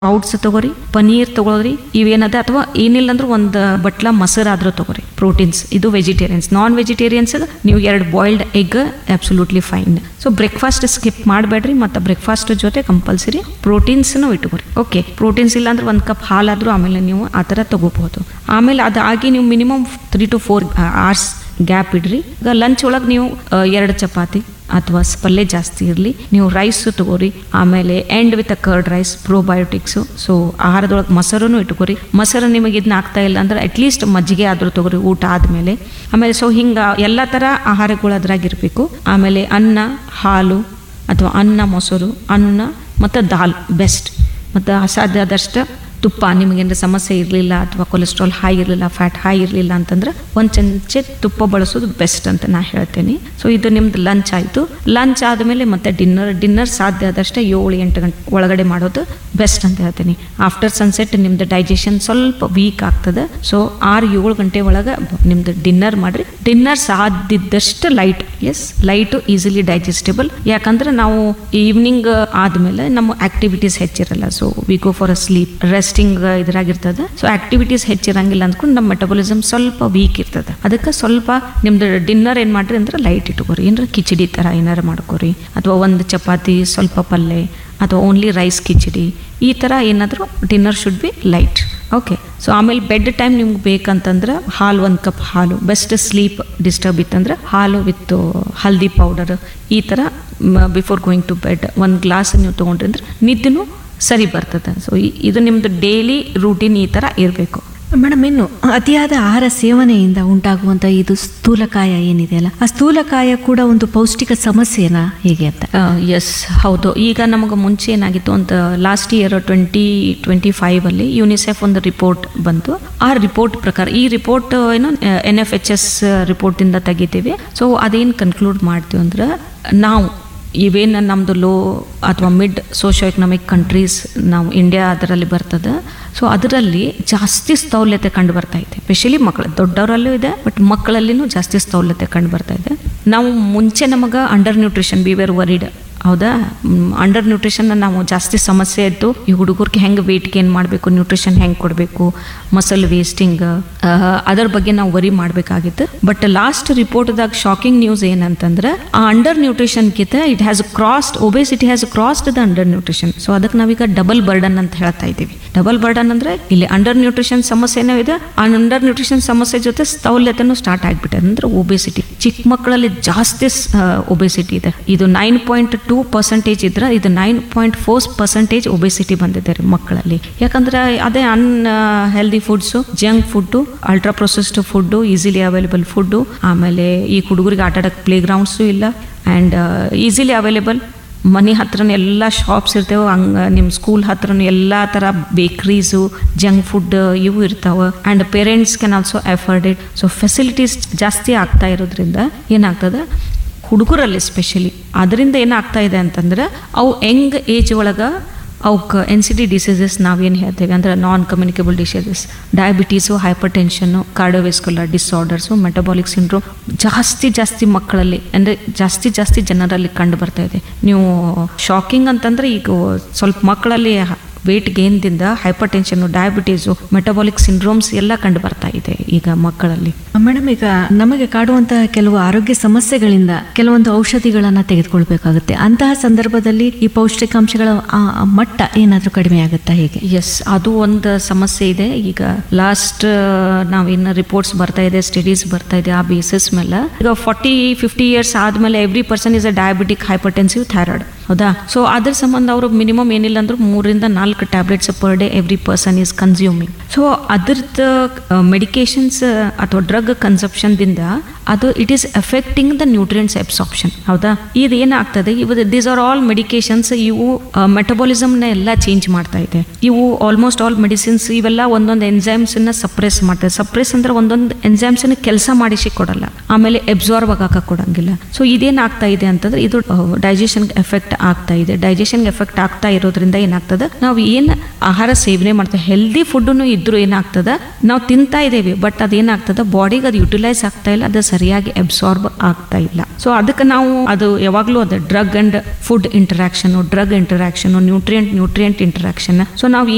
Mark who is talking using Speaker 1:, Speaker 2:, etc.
Speaker 1: outs ತಗೋರಿ ಪನೀರ್ ತಗೊಳ್ರಿ ಇವೇನದ ಅಥವಾ ಏನಿಲ್ಲ ಅಂದ್ರೆ ಒಂದು ಬಟ್ಲ ಮೊಸರಾದ್ರೂ ತಗೋರಿ ಪ್ರೋಟೀನ್ಸ್ ಇದು ವೆಜಿಟೇರಿಯನ್ಸ್ ನಾನ್ ವೆಜಿಟೇರಿಯನ್ಸ್ ನೀವು ಎರಡು boiled egg absolutely fine so breakfast skip ಮಾಡಬೇಡ್ರಿ ಮತ್ತು ಬ್ರೇಕ್ಫಾಸ್ಟ್ ಜೊತೆ ಕಂಪಲ್ಸರಿ ಪ್ರೋಟೀನ್ಸ್ನು ಇಟ್ಕೋರಿ ಓಕೆ ಪ್ರೋಟೀನ್ಸ್ ಇಲ್ಲ ಅಂದ್ರೆ ಒಂದು ಕಪ್ ಹಾಲಾದರೂ ಆಮೇಲೆ ನೀವು ಆ ಥರ ತಗೋಬಹುದು ಆಮೇಲೆ ಅದಾಗಿ ನೀವು minimum three to four hours gap ಇಡ್ರಿ ಈಗ ಲಂಚ್ ಒಳಗೆ ನೀವು ಎರಡು ಚಪಾತಿ ಅಥವಾ ಪಲ್ಯ ಜಾಸ್ತಿ ಇರಲಿ ನೀವು ರೈಸ್ ತಗೋರಿ ಆಮೇಲೆ end with a curd rice probiotics so ಆಹಾರದೊಳಗೆ ಮೊಸರನ್ನು ಇಟ್ಕೋರಿ ಮೊಸರು ನಿಮಗೆ ಇದನ್ನ ಆಗ್ತಾ ಇಲ್ಲ ಅಂದ್ರೆ ಅಟ್ಲೀಸ್ಟ್ ಮಜ್ಜಿಗೆ ಆದರೂ ತಗೋರಿ ಊಟ ಆದಮೇಲೆ ಆಮೇಲೆ ಸೊ ಹಿಂಗೆ ಎಲ್ಲ ಥರ ಆಹಾರಗಳು ಅದ್ರಾಗ ಇರಬೇಕು ಆಮೇಲೆ ಅನ್ನ ಹಾಲು ಅಥವಾ ಅನ್ನ ಮೊಸರು ಅನ್ನ ಮತ್ತು ದಾಲ್ ಬೆಸ್ಟ್ ಮತ್ತು ಅಸಾಧ್ಯ ಆದಷ್ಟು ತುಪ್ಪ ನಿಮಗೇನಾರ ಸಮಸ್ಯೆ ಇರಲಿಲ್ಲ ಅಥವಾ ಕೊಲೆಸ್ಟ್ರಾಲ್ ಹೈ ಇರಲಿಲ್ಲ ಫ್ಯಾಟ್ ಹೈ ಇರಲಿಲ್ಲ ಅಂತಂದ್ರೆ ಒಂದು ಚಮಚೆ ತುಪ್ಪ ಬಳಸೋದು ಬೆಸ್ಟ್ ಅಂತ ನಾ ಹೇಳ್ತೇನೆ ಸೊ ಇದು ನಿಮ್ದು ಲಂಚ್ ಆಯಿತು ಲಂಚ್ ಆದಮೇಲೆ ಮತ್ತೆ ಡಿನ್ನರ್ ಡಿನ್ನರ್ ಸಾಧ್ಯ ಆದಷ್ಟೇ ಏಳು ಎಂಟು ಗಂಟೆ ಒಳಗಡೆ ಮಾಡೋದು ಬೆಸ್ಟ್ ಅಂತ ಹೇಳ್ತೀನಿ ಆಫ್ಟರ್ ಸನ್ಸೆಟ್ ನಿಮ್ದು ಡೈಜೆಷನ್ ಸ್ವಲ್ಪ ವೀಕ್ ಆಗ್ತದೆ ಸೊ ಆರು ಏಳು ಗಂಟೆ ಒಳಗೆ ನಿಮ್ದು ಡಿನ್ನರ್ ಮಾಡಿರಿ ಡಿನ್ನರ್ ಸಾಧ್ಯದಷ್ಟು light as light easily digestible ಯಾಕಂದ್ರೆ ನಾವು ಈವ್ನಿಂಗ್ ಆದಮೇಲೆ ನಮ್ಮ ಆಕ್ಟಿವಿಟೀಸ್ ಹೆಚ್ಚಿರಲ್ಲ so we go for a sleep resting ಇದ್ರಾಗಿರ್ತದೆ ಸೊ ಆಕ್ಟಿವಿಟೀಸ್ ಹೆಚ್ಚಿರಂಗಿಲ್ಲ ಅಂದ್ಕೊಂಡು ನಮ್ಮ ಮೆಟಬಲಿಸಮ್ ಸ್ವಲ್ಪ ವೀಕ್ ಇರ್ತದೆ ಅದಕ್ಕೆ ಸ್ವಲ್ಪ ನಿಮ್ದು ಡಿನ್ನರ್ ಏನು ಮಾಡ್ರಿ ಅಂದ್ರೆ ಲೈಟ್ ಇಟ್ಕೋರಿ ಏನಾರ ಕಿಚಡಿ ಥರ ಏನಾರು ಮಾಡ್ಕೋರಿ ಅಥವಾ ಒಂದು ಚಪಾತಿ ಸ್ವಲ್ಪ ಪಲ್ಯ ಅಥವಾ ಓನ್ಲಿ ರೈಸ್ ಕಿಚಡಿ ಈ ಥರ ಏನಾದರೂ dinner should be light okay so ಆಮೇಲೆ ಬೆಡ್ ಟೈಮ್ ನಿಮ್ಗೆ ಬೇಕಂತಂದ್ರೆ ಹಾಲು ಒಂದು ಕಪ್ ಹಾಲು ಬೆಸ್ಟ್ ಸ್ಲೀಪ್ ಡಿಸ್ಟರ್ಬ್ ಇತ್ತಂದ್ರೆ ಹಾಲು ವಿತ್ ಹಲ್ದಿ ಪೌಡರ್ ಈ ಥರ ಬಿಫೋರ್ ಗೋಯಿಂಗ್ ಟು ಬೆಡ್ ಒಂದು ಗ್ಲಾಸ್ ನೀವು ತೊಗೊಂಡ್ರಿ ಅಂದ್ರೆ ನಿದ್ದೆನೂ ಸರಿ ಬರ್ತದೆ ಸೊ ಇದು ನಿಮ್ಮದು ಡೈಲಿ ರೂಟೀನ್ ಈ ಥರ ಇರಬೇಕು
Speaker 2: ಮೇಡಮ್ ಇನ್ನು ಅತಿಯಾದ ಆಹಾರ ಸೇವನೆಯಿಂದ ಉಂಟಾಗುವಂತ ಇದು ಸ್ಥೂಲಕಾಯ ಏನಿದೆಯಲ್ಲ ಆ ಸ್ಥೂಲಕಾಯ ಕೂಡ ಒಂದು ಪೌಷ್ಟಿಕ ಸಮಸ್ಯೆನಾ ಹೇಗೆ ಅಂತ
Speaker 1: ಎಸ್ ಹೌದು ಈಗ ನಮಗೆ ಮುಂಚೆ ಏನಾಗಿತ್ತು ಅಂತ ಲಾಸ್ಟ್ ಇಯರ್ ಟ್ವೆಂಟಿ ಟ್ವೆಂಟಿ ಫೈವಲ್ಲಿ ಯುನಿಸೆಫ್ ಒಂದು ರಿಪೋರ್ಟ್ ಬಂತು ಆ ರಿಪೋರ್ಟ್ ಪ್ರಕಾರ ಈ ರಿಪೋರ್ಟ್ ಏನು ಎನ್ ಎಫ್ ಎಚ್ ಎಸ್ ರಿಪೋರ್ಟಿಂದ ತೆಗಿತೀವಿ ಸೊ ಅದೇನು ಕನ್ಕ್ಲೂಡ್ ಮಾಡ್ತೀವಿ ಅಂದ್ರೆ ನಾವು ಇವೇನು ನಮ್ಮದು ಲೋ ಅಥವಾ ಮಿಡ್ ಸೋಷಿಯೋ ಎಕನಾಮಿಕ್ ಕಂಟ್ರೀಸ್ ನಾವು ಇಂಡಿಯಾ ಅದರಲ್ಲಿ ಬರ್ತದೆ ಸೊ ಅದರಲ್ಲಿ ಜಾಸ್ತಿ ಸ್ಥೌಲ್ಯತೆ ಕಂಡು ಬರ್ತಾ ಇದೆ ಸ್ಪೆಷಲಿ ಮಕ್ಕಳು ದೊಡ್ಡವರಲ್ಲೂ ಇದೆ ಬಟ್ ಮಕ್ಕಳಲ್ಲಿನೂ ಜಾಸ್ತಿ ಸ್ಥೌಲ್ಯತೆ ಕಂಡು ಬರ್ತಾ ಇದೆ ನಾವು ಮುಂಚೆ ನಮಗೆ under nutrition beware worried ಹೌದಾ ಅಂಡರ್ ನ್ಯೂಟ್ರಿಷನ್ ನಾವು ಜಾಸ್ತಿ ಸಮಸ್ಯೆ ಇತ್ತು ಈ ಹುಡುಗರಿಗೆ ಹೆಂಗೆ ವೆಯ್ಟ್ ಗೇನ್ ಮಾಡಬೇಕು ನ್ಯೂಟ್ರಿಷನ್ ಹೆಂಗೆ ಕೊಡಬೇಕು ಮಸಲ್ ವೇಸ್ಟಿಂಗ್ ಅದರ ಬಗ್ಗೆ ನಾವು ವರಿ ಮಾಡಬೇಕಾಗಿತ್ತು ಬಟ್ ಲಾಸ್ಟ್ ರಿಪೋರ್ಟ್ದಾಗ ಶಾಕಿಂಗ್ ನ್ಯೂಸ್ ಏನಂತಂದ್ರೆ ಆ ಅಂಡರ್ ನ್ಯೂಟ್ರಿಷನ್ಗಿಂತ it has crossed obesity has crossed the under nutrition so ಅದಕ್ಕೆ ನಾವೀಗ ಡಬಲ್ ಬರ್ಡನ್ ಅಂತ ಹೇಳ್ತಾ ಇದ್ದೀವಿ ಡಬಲ್ ಬರ್ಡನ್ ಅಂದ್ರೆ ಇಲ್ಲಿ ಅಂಡರ್ ನ್ಯೂಟ್ರಿಷನ್ ಸಮಸ್ಯೆನೂ ಇದೆ ಆ ಅಂಡರ್ ನ್ಯೂಟ್ರಿಷನ್ ಸಮಸ್ಯೆ ಜೊತೆ ಸ್ಥೌಲ್ಯತೆನೂ ಸ್ಟಾರ್ಟ್ ಆಗಿಬಿಟ್ಟಿದೆ ಅಂದ್ರೆ ಒಬೇಸಿಟಿ ಚಿಕ್ಕ ಮಕ್ಕಳಲ್ಲಿ ಜಾಸ್ತಿ ಒಬೇಸಿಟಿ ಇದೆ ಇದು ನೈನ್ ಪಾಯಿಂಟ್ ಟೂ ಪರ್ಸೆಂಟೇಜ್ ಇದ್ರೆ ಇದು nine point four percentage obesity ಬಂದಿದೆ ರೀ ಮಕ್ಕಳಲ್ಲಿ ಯಾಕಂದ್ರೆ ಅದೇ unhealthy foods junk food ultra processed food easily available food ಆಮೇಲೆ ಈ ಹುಡುಗರಿಗೆ ಆಟ ಆಡೋಕ್ಕೆ ಪ್ಲೇ ಗ್ರೌಂಡ್ಸು ಇಲ್ಲ ಆ್ಯಂಡ್ ಈಸಿಲಿ ಅವೈಲೇಬಲ್ ಮನೆ ಹತ್ರನೇ ಎಲ್ಲ ಶಾಪ್ಸ್ ಇರ್ತೇವೆ ಹಂಗೆ ನಿಮ್ಮ ಸ್ಕೂಲ್ ಹತ್ರನೂ ಎಲ್ಲ ಥರ ಬೇಕ್ರೀಸು ಜಂಕ್ ಫುಡ್ ಇವು ಇರ್ತಾವೆ and parents can also afford it so facilities ಜಾಸ್ತಿ ಆಗ್ತಾ ಇರೋದ್ರಿಂದ ಏನಾಗ್ತದೆ ಹುಡುಗರಲ್ಲಿ ಸ್ಪೆಷಲಿ ಅದರಿಂದ ಏನಾಗ್ತಾ ಇದೆ ಅಂತಂದ್ರೆ ಅವು ಯಂಗ್ ಏಜ್ ಒಳಗೆ ಅವಕ್ಕೆ ಎನ್ ಸಿ ಡಿ ಡಿಸೀಸಸ್ ನಾವೇನು ಹೇಳ್ತೇವೆ ಅಂದ್ರೆ non communicable diseases diabetes hypertension cardiovascular disorders metabolic syndrome ಜಾಸ್ತಿ ಜಾಸ್ತಿ ಮಕ್ಕಳಲ್ಲಿ ಅಂದರೆ ಜಾಸ್ತಿ ಜಾಸ್ತಿ ಜನರಲ್ಲಿ ಕಂಡು ಬರ್ತಾ ಇದೆ ನೀವು ಶಾಕಿಂಗ್ ಅಂತಂದರೆ ಈಗ ಸ್ವಲ್ಪ ಮಕ್ಕಳಲ್ಲಿ ವೇಟ್ ಗೇನ್ದಿಂದ hypertension diabetes metabolic syndromes ಎಲ್ಲ ಕಂಡು ಬರ್ತಾ ಇದೆ ಈಗ ಮಕ್ಕಳಲ್ಲಿ
Speaker 2: ಮೇಡಮ್ ಈಗ ನಮಗೆ ಕಾಡುವಂತಹ ಕೆಲವು ಆರೋಗ್ಯ ಸಮಸ್ಯೆಗಳಿಂದ ಕೆಲವೊಂದು ಔಷಧಿಗಳನ್ನ ತೆಗೆದುಕೊಳ್ಬೇಕಾಗುತ್ತೆ ಅಂತಹ ಸಂದರ್ಭದಲ್ಲಿ ಈ ಪೌಷ್ಟಿಕಾಂಶಗಳ ಆ, ಆ ಮಟ್ಟ ಏನಾದರೂ ಕಡಿಮೆ ಆಗುತ್ತಾ ಹೇಗೆ
Speaker 1: ಎಸ್ ಅದು ಒಂದು ಸಮಸ್ಯೆ ಇದೆ ಈಗ ಲಾಸ್ಟ್ ನಾವೇನು ರಿಪೋರ್ಟ್ಸ್ ಬರ್ತಾ ಇದೆ ಸ್ಟಡೀಸ್ ಬರ್ತಾ ಇದೆ ಆ ಬೇಸಿಸ್ ಮೇಲೆ ಈಗ ಫಾರ್ಟಿ ಫಿಫ್ಟಿ ಇಯರ್ಸ್ ಆದಮೇಲೆ every person is a diabetic hypertensive thyroid ಹೌದಾ ಸೊ ಅದ್ರ ಸಂಬಂಧ ಅವರು ಮಿನಿಮಮ್ ಏನಿಲ್ಲ ಅಂದ್ರೂ ಮೂರಿಂದ ನಾಲ್ಕು tablets per day every person is consuming so ಅದ್ರದ್ದು ಮೆಡಿಕೇಶನ್ಸ್ ಅಥವಾ ಡ್ರಗ್ ಕನ್ಸಪ್ಷನ್ದಿಂದ ಅದು it is affecting the nutrients absorption ಹೌದಾ ಇದು ಏನಾಗ್ತದೆ ಇವು ದೀಸ್ ಆರ್ ಆಲ್ ಮೆಡಿಕೇಶನ್ಸ್ ಇವು ಮೆಟಬಾಲಿಸಮ್ನ ಎಲ್ಲ ಚೇಂಜ್ ಮಾಡ್ತಾ ಇದೆ ಇವು ಆಲ್ಮೋಸ್ಟ್ ಆಲ್ ಮೆಡಿಸಿನ್ಸ್ ಇವೆಲ್ಲ ಒಂದೊಂದು ಎಂಜೈಮ್ಸನ್ನ ಸಪ್ರೆಸ್ ಮಾಡ್ತದೆ ಸಪ್ರೆಸ್ ಅಂದ್ರೆ ಒಂದೊಂದು ಎಂಜೈಮ್ಸನ್ನ ಕೆಲಸ ಮಾಡಿಸಿ ಕೊಡಲ್ಲ ಆಮೇಲೆ ಎಬ್ಸಾರ್ಬ್ ಆಗಕ್ಕೆ ಕೊಡಂಗಿಲ್ಲ ಸೊ ಇದೇನಾಗ್ತಾ ಇದೆ ಅಂತಂದ್ರೆ ಇದು ಡೈಜೆಷನ್ಗೆ ಎಫೆಕ್ಟ್ ಆಗ್ತಾ ಇದೆ ಡೈಜೆಷನ್ಗೆ ಎಫೆಕ್ಟ್ ಆಗ್ತಾ ಇರೋದ್ರಿಂದ ಏನಾಗ್ತದೆ ನಾವು ಏನು ಆಹಾರ ಸೇವನೆ ಮಾಡ್ತೇವೆ ಹೆಲ್ದಿ ಫುಡ್ನು ಇದ್ರೂ ಏನಾಗ್ತದೆ ನಾವು ತಿಂತಾ ಇದ್ದೇವೆ ಬಟ್ ಅದೇನಾಗ್ತದೆ ಬಾಡಿಗೆ ಅದು ಯುಟಿಲೈಸ್ ಆಗ್ತಾ ಇಲ್ಲ ಅದು ಸರಿಯಾಗಿ ಅಬ್ಸಾರ್ಬ್ ಆಗ್ತಾ ಇಲ್ಲ ಸೊ ಅದಕ್ಕೆ ನಾವು ಅದು ಯಾವಾಗಲೂ ಅದು drug and food interaction drug interaction nutrient nutrient interaction so ನಾವು